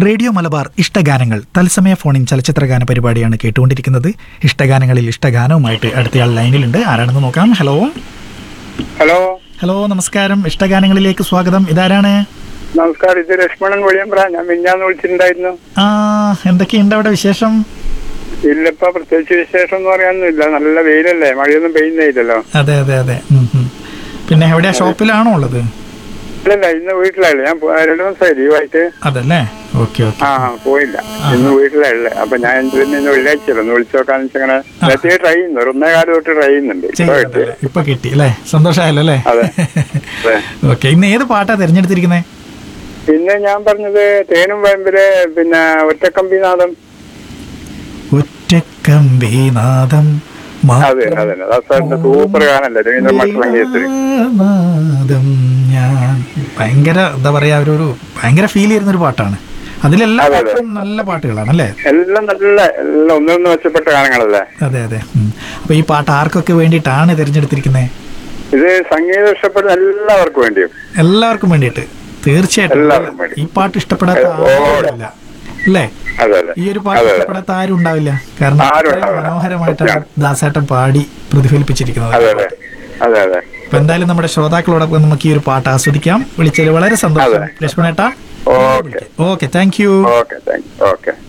Radio Malabar ഇഷ്ടഗാനങ്ങൾ തത്സമയ ഫോണിൻ ചലച്ചിത്രഗാന പരിപാടിയാണ് കേട്ടുകൊണ്ടിരിക്കുന്നത് ഇഷ്ടഗാനങ്ങളിൽ ഇഷ്ടഗാനവുമായിട്ട് അടുത്തയാൾ ലൈനിലുണ്ട് ആരാണെന്ന് നോക്കാം ഹലോ ഹലോ ഹലോ നമസ്കാരം ഇഷ്ടഗാനങ്ങളിലേക്ക് സ്വാഗതം ഇതാരാണ് നമസ്കാരം ഇത് ലക്ഷ്മണൻ കൊഴിയമ്പ്ര ഞാൻ മിഞ്ഞാന്ന് വിളിച്ചിട്ടുണ്ടായിരുന്നു ആ എന്തൊക്കെയുണ്ട് അവിടെ വിശേഷം ഇല്ലപ്പ പ്രത്യേകിച്ച് വിശേഷം എന്ന് പറയാനൊന്നുമില്ല നല്ല വെയിലല്ലേ മഴയൊന്നും പെയ്യുന്നില്ലല്ലോ അതെ അതെ അതെ ഉം, ഉം. പിന്നെ എവിടെയാ ഷോപ്പിലാണോ ഉള്ളത് ഇല്ലല്ല ഇന്ന് വീട്ടിലല്ലേ ഞാൻ പോ- രണ്ടു ദിവസമായി ലീവായിട്ട് അതല്ലേ ഓക്കെ ഓക്കെ ആ പോയില്ല ഇന്ന് വീട്ടിലല്ലേ അപ്പൊ ഞാൻ എന്തിന് ഇന്ന് വെള്ളിയാഴ്ച ഒന്ന് വിളിച്ചു നോക്കാന്ന് വെച്ചാൽ അങ്ങനെ നേരത്തെ ട്രൈ ചെയ്യുന്നു ഒരു ഒന്നേ കാലം തൊട്ട് ട്രൈ ചെയ്യുന്നുണ്ട് ഇപ്പൊ കിട്ടി ചെയ്യുന്നുണ്ടല്ലേ? ഇപ്പൊ കിട്ടി അല്ലേ സന്തോഷമായല്ലോ അല്ലേ അതെ അതെ ഓക്കെ ഇന്ന് ഏത് പാട്ടാ തിരഞ്ഞെടുത്തിരിക്കുന്നത് പിന്നെ ഞാൻ പറഞ്ഞത് തേനും വയമ്പില് പിന്നെ ഒറ്റക്കമ്പിനാഥം ഒറ്റക്കമ്പീനാദം അതെ അതെ ദാസാറിന്റെ സൂപ്പർ ഗാനല്ലേ രവീന്ദ്ര മഠളങ്കേശ്വരി നാദം ഞാൻ ഭയങ്കര എന്താ പറയാ ഒരു ഒരു ഭയങ്കര ഫീൽ ചെയ്യുന്ന ഒരു പാട്ടാണ് അതിലെല്ലാ അതെ, അതെ. പാട്ടും നല്ല പാട്ടുകളാണ് അല്ലേ എല്ലാം നല്ല എല്ലാം ഒന്നൊന്ന് മെച്ചപ്പെട്ട ഗാനങ്ങളല്ലേ അതെ അതെ ഉം. അപ്പൊ ഈ പാട്ട് ആർക്കൊക്കെ വേണ്ടിയിട്ടാണ് തിരഞ്ഞെടുത്തിരിക്കുന്നത് ഇത് സംഗീതം ഇഷ്ടപ്പെടുന്ന എല്ലാവർക്കും വേണ്ടിയും എല്ലാവർക്കും വേണ്ടിയിട്ട് തീർച്ചയായിട്ടും എല്ലാവർക്കും വേണ്ടി. ഈ പാട്ട് ഇഷ്ടപ്പെടാത്ത ഓ. ആരുമില്ല അല്ലേ അതെ അതെ ഈ ഒരു പാട്ട് അതെ അതെ ഇഷ്ടപ്പെടാത്ത ആരും ഉണ്ടാവില്ല കാരണം ആരും അത്രയും ഉണ്ടാവില്ല. മനോഹരമായിട്ടാണ് സത്യം. ദാസേട്ടൻ പാടി പ്രതിഫലിപ്പിച്ചിരിക്കുന്നത് അതെ അതെ അതെ അതെ അപ്പൊ എന്തായാലും നമ്മുടെ ശ്രോതാക്കളോടൊപ്പം നമുക്ക് ഈ ഒരു പാട്ട് ആസ്വദിക്കാം വിളിച്ചതിൽ വളരെ സന്തോഷം അതെ. ലക്ഷ്മണേട്ടാ okay okay thank you okay thank you okay